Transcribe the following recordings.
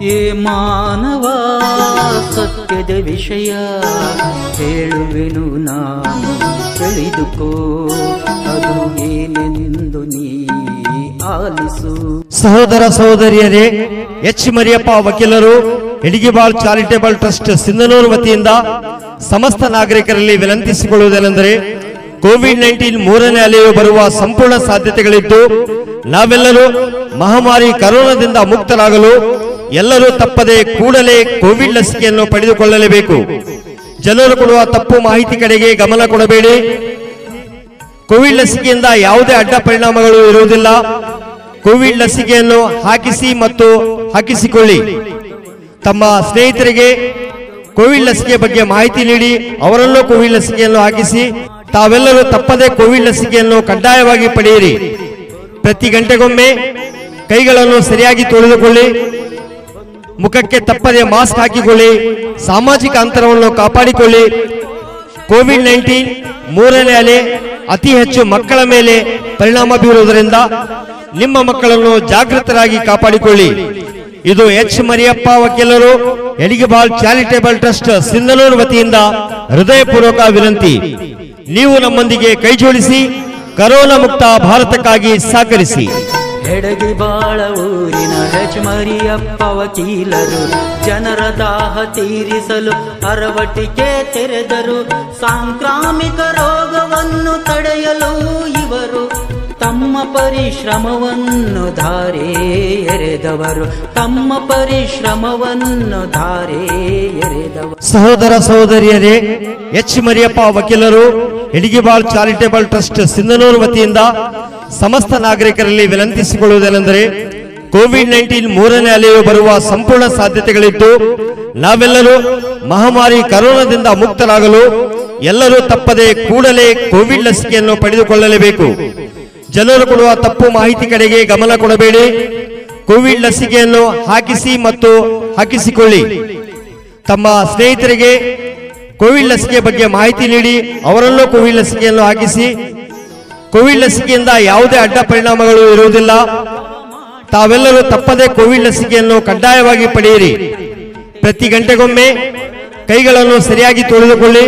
ಏ ಮಾನವ ಸತ್ಯದ ವಿಷಯ ಹೇಳುವೆನು ನಾನು ತಿಳಿದುಕೋ ಅದು ಏನೆಂದು ನೀ ಆಲಿಸು ಸಹೋದರ ಸಹೋದರಿಯರೇ ಎಚ್ ಮರಿಯಪ್ಪ ವಕೀಲರು ಎಡಿಗಿಬಾಳ್ ಚಾರಿಟೇಬಲ್ ಟ್ರಸ್ಟ್ ಸಿಂಧನೂರು ವತಿಯಿಂದ ಸಮಸ್ತ ನಾಗರಿಕರಲ್ಲಿ ವಿನಂತಿಸಿಕೊಳ್ಳುವುದೇನೆಂದರೆ ಕೋವಿಡ್ ನೈನ್ಟೀನ್ ಮೂರನೇ ಅಲೆಯು ಬರುವ ಸಂಪೂರ್ಣ ಸಾಧ್ಯತೆಗಳಿದ್ದು ನಾವೆಲ್ಲರೂ ಮಹಾಮಾರಿ ಕರೋನಾದಿಂದ ಮುಕ್ತರಾಗಲು ಎಲ್ಲರೂ ತಪ್ಪದೆ ಕೂಡಲೇ ಕೋವಿಡ್ ಲಸಿಕೆಯನ್ನು ಪಡೆದುಕೊಳ್ಳಲೇಬೇಕು ಜನರು ಕೊಡುವ ತಪ್ಪು ಮಾಹಿತಿ ಕಡೆಗೆ ಗಮನ ಕೊಡಬೇಡಿ ಕೋವಿಡ್ ಲಸಿಕೆಯಿಂದ ಯಾವುದೇ ಅಡ್ಡ ಪರಿಣಾಮಗಳು ಇರುವುದಿಲ್ಲ ಕೋವಿಡ್ ಲಸಿಕೆಯನ್ನು ಹಾಕಿಸಿ ಮತ್ತು ಹಾಕಿಸಿಕೊಳ್ಳಿ ತಮ್ಮ ಸ್ನೇಹಿತರಿಗೆ ಕೋವಿಡ್ ಲಸಿಕೆ ಬಗ್ಗೆ ಮಾಹಿತಿ ನೀಡಿ ಅವರಲ್ಲೂ ಕೋವಿಡ್ ಲಸಿಕೆಯನ್ನು ಹಾಕಿಸಿ ತಾವೆಲ್ಲರೂ ತಪ್ಪದೆ ಕೋವಿಡ್ ಲಸಿಕೆಯನ್ನು ಕಡ್ಡಾಯವಾಗಿ ಪಡೆಯಿರಿ ಪ್ರತಿ ಗಂಟೆಗೊಮ್ಮೆ ಕೈಗಳನ್ನು ಸರಿಯಾಗಿ ತೊಳೆದುಕೊಳ್ಳಿ ಮುಖಕ್ಕೆ ತಪ್ಪದೆ ಮಾಸ್ಕ್ ಹಾಕಿಕೊಳ್ಳಿ ಸಾಮಾಜಿಕ ಅಂತರವನ್ನು ಕಾಪಾಡಿಕೊಳ್ಳಿ ಕೋವಿಡ್ ನೈನ್ಟೀನ್ ಮೂರನೇ ಅಲೆ ಅತಿ ಹೆಚ್ಚು ಮಕ್ಕಳ ಮೇಲೆ ಪರಿಣಾಮ ಬೀರುವುದರಿಂದ ನಿಮ್ಮ ಮಕ್ಕಳನ್ನು ಜಾಗೃತರಾಗಿ ಕಾಪಾಡಿಕೊಳ್ಳಿ ಇದು ಎಚ್ ಮರಿಯಪ್ಪ ವಕೀಲರು ಎಡಿಗೆಬಾಲ್ ಚಾರಿಟೇಬಲ್ ಟ್ರಸ್ಟ್ ಸಿಂಧನೂರು ವತಿಯಿಂದ ಹೃದಯಪೂರ್ವಕ ವಿನಂತಿ ನೀವು ನಮ್ಮೊಂದಿಗೆ ಕೈಜೋಡಿಸಿ ಕರೋನಾ ಮುಕ್ತ ಭಾರತಕ್ಕಾಗಿ ಸಹಕರಿಸಿ ಎಡಗಿ ಬಾಳ ಊರಿನ ಹೆಚ್ಮರಿಯಪ್ಪ ವಕೀಲರು ಜನರ ದಾಹ ತೀರಿಸಲು ಅರವಟಿಕೆ ತೆರೆದರು ಸಾಂಕ್ರಾಮಿಕ ರೋಗವನ್ನು ತಡೆಯಲು ಇವರು ತಮ್ಮ ಪರಿಶ್ರಮವನ್ನು ಧಾರೆ ಎರೆದವರು ತಮ್ಮ ಪರಿಶ್ರಮವನ್ನು ಧಾರೆ ಎರೆದವರು ಸಹೋದರ ಸಹೋದರಿಯರೇ ಎಚ್ ಮರಿಯಪ್ಪ ವಕೀಲರು ಎಡಿಗಿಬಾಳ್ ಚಾರಿಟೇಬಲ್ ಟ್ರಸ್ಟ್ ಸಿಂಧನೂರು ವತಿಯಿಂದ ಸಮಸ್ತ ನಾಗರಿಕರಲ್ಲಿ ವಿನಂತಿಸಿಕೊಳ್ಳುವುದೇನೆಂದರೆ ಕೋವಿಡ್ ನೈನ್ಟೀನ್ ಮೂರನೇ ಅಲೆಯು ಬರುವ ಸಂಪೂರ್ಣ ಸಾಧ್ಯತೆಗಳಿದ್ದು ನಾವೆಲ್ಲರೂ ಮಹಾಮಾರಿ ಕರೋನಾದಿಂದ ಮುಕ್ತರಾಗಲು ಎಲ್ಲರೂ ತಪ್ಪದೆ ಕೂಡಲೇ ಕೋವಿಡ್ ಲಸಿಕೆಯನ್ನು ಪಡೆದುಕೊಳ್ಳಲೇಬೇಕು ಜನರು ಕೊಡುವ ತಪ್ಪು ಮಾಹಿತಿ ಕಡೆಗೆ ಗಮನ ಕೊಡಬೇಡಿ ಕೋವಿಡ್ ಲಸಿಕೆಯನ್ನು ಹಾಕಿಸಿ ಮತ್ತು ಹಾಕಿಸಿಕೊಳ್ಳಿ ತಮ್ಮ ಸ್ನೇಹಿತರಿಗೆ ಕೋವಿಡ್ ಲಸಿಕೆ ಬಗ್ಗೆ ಮಾಹಿತಿ ನೀಡಿ ಅವರಲ್ಲೂ ಕೋವಿಡ್ ಲಸಿಕೆಯನ್ನು ಹಾಕಿಸಿ ಕೋವಿಡ್ ಲಸಿಕೆಯಿಂದ ಯಾವುದೇ ಅಡ್ಡ ಪರಿಣಾಮಗಳು ಇರುವುದಿಲ್ಲ ತಾವೆಲ್ಲರೂ ತಪ್ಪದೆ ಕೋವಿಡ್ ಲಸಿಕೆಯನ್ನು ಕಡ್ಡಾಯವಾಗಿ ಪಡೆಯಿರಿ ಪ್ರತಿ ಗಂಟೆಗೊಮ್ಮೆ ಕೈಗಳನ್ನು ಸರಿಯಾಗಿ ತೊಳೆದುಕೊಳ್ಳಿ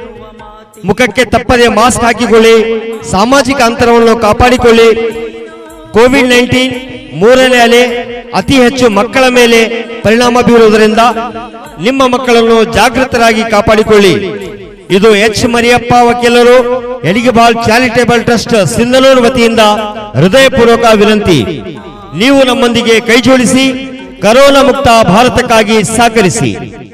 ಮುಖಕ್ಕೆ ತಪ್ಪದೆ ಮಾಸ್ಕ್ ಹಾಕಿಕೊಳ್ಳಿ ಸಾಮಾಜಿಕ ಅಂತರವನ್ನು ಕಾಪಾಡಿಕೊಳ್ಳಿ ಕೋವಿಡ್ ನೈನ್ಟೀನ್ ಮೂರನೇ ಅಲೆ ಅತಿ ಹೆಚ್ಚು ಮಕ್ಕಳ ಮೇಲೆ ಪರಿಣಾಮ ಬೀರುವುದರಿಂದ ನಿಮ್ಮ ಮಕ್ಕಳನ್ನು ಜಾಗೃತರಾಗಿ ಕಾಪಾಡಿಕೊಳ್ಳಿ ಇದು ಎಚ್ ಮರಿಯಪ್ಪ ವಕೀಲರು ಎಡಿಗೆಬಾಲ್ ಚಾರಿಟೇಬಲ್ ಟ್ರಸ್ಟ್ ಸಿಂಧನೂರು ವತಿಯಿಂದ ಹೃದಯಪೂರ್ವಕ ವಿನಂತಿ ನೀವು ನಮ್ಮೊಂದಿಗೆ ಕೈಜೋಡಿಸಿ ಕರೋನಾ ಮುಕ್ತ ಭಾರತಕ್ಕಾಗಿ ಸಹಕರಿಸಿ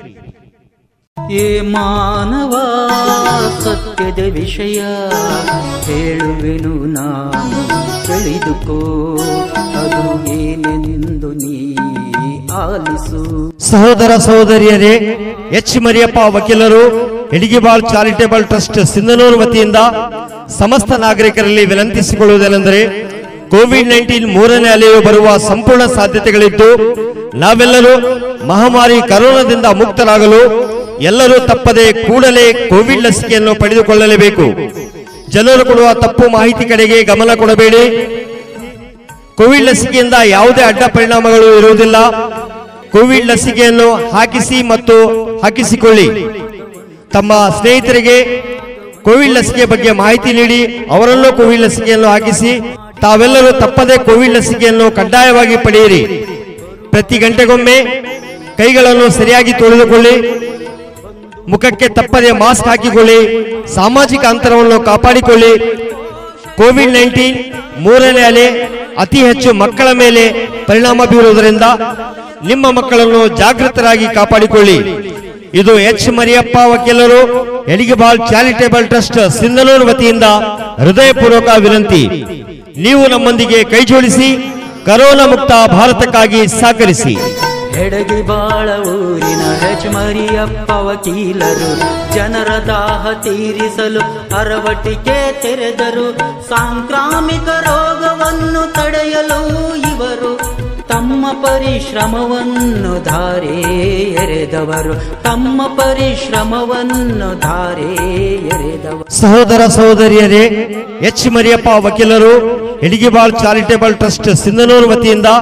ಏ ಮಾನವ ಸತ್ಯದ ವಿಷಯ ಹೇಳುವೆನು ನಾನು ತಿಳಿದುಕೋ ಅದು ಏನೆಂದು ನೀ ಆಲಿಸು ಸಹೋದರ ಸಹೋದರಿಯರೇ ಎಚ್ ಮರಿಯಪ್ಪ ವಕೀಲರು ಎಡಿಗಿಬಾಳ್ ಚಾರಿಟೇಬಲ್ ಟ್ರಸ್ಟ್ ಸಿಂಧನೂರು ವತಿಯಿಂದ ಸಮಸ್ತ ನಾಗರಿಕರಲ್ಲಿ ವಿನಂತಿಸಿಕೊಳ್ಳುವುದೇನೆಂದರೆ ಕೋವಿಡ್ ನೈನ್ಟೀನ್ ಮೂರನೇ ಅಲೆಯು ಬರುವ ಸಂಪೂರ್ಣ ಸಾಧ್ಯತೆಗಳಿದ್ದು ನಾವೆಲ್ಲರೂ ಮಹಾಮಾರಿ ಕರೋನಾದಿಂದ ಮುಕ್ತರಾಗಲು ಎಲ್ಲರೂ ತಪ್ಪದೆ ಕೂಡಲೇ ಕೋವಿಡ್ ಲಸಿಕೆಯನ್ನು ಪಡೆದುಕೊಳ್ಳಲೇಬೇಕು ಜನರು ಕೊಡುವ ತಪ್ಪು ಮಾಹಿತಿ ಕಡೆಗೆ ಗಮನ ಕೊಡಬೇಡಿ ಕೋವಿಡ್ ಲಸಿಕೆಯಿಂದ ಯಾವುದೇ ಅಡ್ಡ ಪರಿಣಾಮಗಳು ಇರುವುದಿಲ್ಲ ಕೋವಿಡ್ ಲಸಿಕೆಯನ್ನು ಹಾಕಿಸಿ ಮತ್ತು ಹಾಕಿಸಿಕೊಳ್ಳಿ ತಮ್ಮ ಸ್ನೇಹಿತರಿಗೆ ಕೋವಿಡ್ ಲಸಿಕೆ ಬಗ್ಗೆ ಮಾಹಿತಿ ನೀಡಿ ಅವರಲ್ಲೂ ಕೋವಿಡ್ ಲಸಿಕೆಯನ್ನು ಹಾಕಿಸಿ ತಾವೆಲ್ಲರೂ ತಪ್ಪದೆ ಕೋವಿಡ್ ಲಸಿಕೆಯನ್ನು ಕಡ್ಡಾಯವಾಗಿ ಪಡೆಯಿರಿ ಪ್ರತಿ ಗಂಟೆಗೊಮ್ಮೆ ಕೈಗಳನ್ನು ಸರಿಯಾಗಿ ತೊಳೆದುಕೊಳ್ಳಿ ಮುಖಕ್ಕೆ ತಪ್ಪದೆ ಮಾಸ್ಕ್ ಹಾಕಿಕೊಳ್ಳಿ ಸಾಮಾಜಿಕ ಅಂತರವನ್ನು ಕಾಪಾಡಿಕೊಳ್ಳಿ ಕೋವಿಡ್ ನೈನ್ಟೀನ್ ಮೂರನೇ ಅಲೆ ಅತಿ ಹೆಚ್ಚು ಮಕ್ಕಳ ಮೇಲೆ ಪರಿಣಾಮ ಬೀರುವುದರಿಂದ ನಿಮ್ಮ ಮಕ್ಕಳನ್ನು ಜಾಗೃತರಾಗಿ ಕಾಪಾಡಿಕೊಳ್ಳಿ ಇದು ಎಚ್ ಮರಿಯಪ್ಪ ವಕೀಲರು ಎಡಿಗೆಬಾಲ್ ಚಾರಿಟೇಬಲ್ ಟ್ರಸ್ಟ್ ಸಿಂಧನೂರು ವತಿಯಿಂದ ಹೃದಯಪೂರ್ವಕ ವಿನಂತಿ ನೀವು ನಮ್ಮೊಂದಿಗೆ ಕೈಜೋಡಿಸಿ ಕರೋನಾ ಮುಕ್ತ ಭಾರತಕ್ಕಾಗಿ ಸಹಕರಿಸಿ ಎಡಗಿ ಬಾಳ ಊರಿನ ಹೆಚ್ಮರಿಯಪ್ಪ ವಕೀಲರು ಜನರ ದಾಹ ತೀರಿಸಲು ಅರವಟಿಕೆ ತೆರೆದರು ಸಾಂಕ್ರಾಮಿಕ ರೋಗವನ್ನು ತಡೆಯಲು ಇವರು ತಮ್ಮ ಪರಿಶ್ರಮವನ್ನು ಧಾರೆ ಎರೆದವರು ತಮ್ಮ ಪರಿಶ್ರಮವನ್ನು ಧಾರೆ ಎರೆದವರು ಸಹೋದರ ಸಹೋದರಿಯರೇ ಎಚ್ ಮರಿಯಪ್ಪ ವಕೀಲರು ಎಡಿಗಿಬಾಳ್ ಚಾರಿಟೇಬಲ್ ಟ್ರಸ್ಟ್ ಸಿಂಧನೂರು ವತಿಯಿಂದ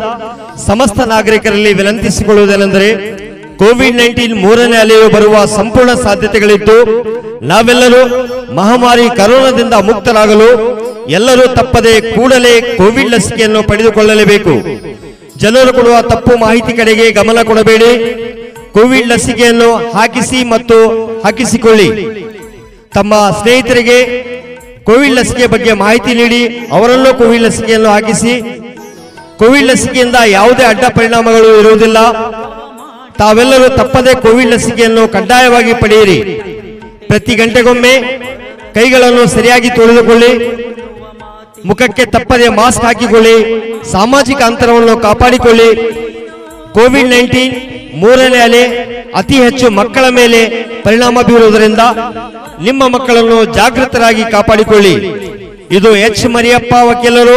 ಸಮಸ್ತ ನಾಗರಿಕರಲ್ಲಿ ವಿನಂತಿಸಿಕೊಳ್ಳುವುದೇನೆಂದರೆ ಕೋವಿಡ್ ನೈನ್ಟೀನ್ ಮೂರನೇ ಅಲೆಯು ಬರುವ ಸಂಪೂರ್ಣ ಸಾಧ್ಯತೆಗಳಿದ್ದು ನಾವೆಲ್ಲರೂ ಮಹಾಮಾರಿ ಕರೋನಾದಿಂದ ಮುಕ್ತರಾಗಲು ಎಲ್ಲರೂ ತಪ್ಪದೆ ಕೂಡಲೇ ಕೋವಿಡ್ ಲಸಿಕೆಯನ್ನು ಪಡೆದುಕೊಳ್ಳಲೇಬೇಕು ಜನರು ಕೊಡುವ ತಪ್ಪು ಮಾಹಿತಿ ಕಡೆಗೆ ಗಮನ ಕೊಡಬೇಡಿ ಕೋವಿಡ್ ಲಸಿಕೆಯನ್ನು ಹಾಕಿಸಿ ಮತ್ತು ಹಾಕಿಸಿಕೊಳ್ಳಿ ತಮ್ಮ ಸ್ನೇಹಿತರಿಗೆ ಕೋವಿಡ್ ಲಸಿಕೆ ಬಗ್ಗೆ ಮಾಹಿತಿ ನೀಡಿ ಅವರಲ್ಲೂ ಕೋವಿಡ್ ಲಸಿಕೆಯನ್ನು ಹಾಕಿಸಿ ಕೋವಿಡ್ ಲಸಿಕೆಯಿಂದ ಯಾವುದೇ ಅಡ್ಡ ಪರಿಣಾಮಗಳು ಇರುವುದಿಲ್ಲ ತಾವೆಲ್ಲರೂ ತಪ್ಪದೆ ಕೋವಿಡ್ ಲಸಿಕೆಯನ್ನು ಕಡ್ಡಾಯವಾಗಿ ಪಡೆಯಿರಿ ಪ್ರತಿ ಗಂಟೆಗೊಮ್ಮೆ ಕೈಗಳನ್ನು ಸರಿಯಾಗಿ ತೊಳೆದುಕೊಳ್ಳಿ ಮುಖಕ್ಕೆ ತಪ್ಪದೆ ಮಾಸ್ಕ್ ಹಾಕಿಕೊಳ್ಳಿ ಸಾಮಾಜಿಕ ಅಂತರವನ್ನು ಕಾಪಾಡಿಕೊಳ್ಳಿ ಕೋವಿಡ್ ನೈನ್ಟೀನ್ ಮೂರನೇ ಅಲೆ ಅತಿ ಹೆಚ್ಚು ಮಕ್ಕಳ ಮೇಲೆ ಪರಿಣಾಮ ಬೀರುವುದರಿಂದ ನಿಮ್ಮ ಮಕ್ಕಳನ್ನು ಜಾಗೃತರಾಗಿ ಕಾಪಾಡಿಕೊಳ್ಳಿ ಇದು ಎಚ್ ಮರಿಯಪ್ಪ ವಕೀಲರು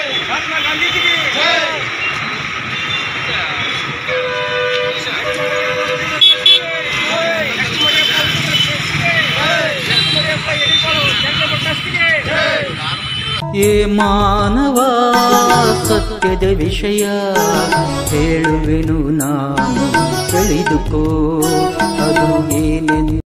ಏ ಮಾನವ ಸತ್ಯದ ವಿಷಯ ಹೇಳುವೆನು ನಾನು ತಿಳಿದುಕೋ ಅದು ಏನೆಂದು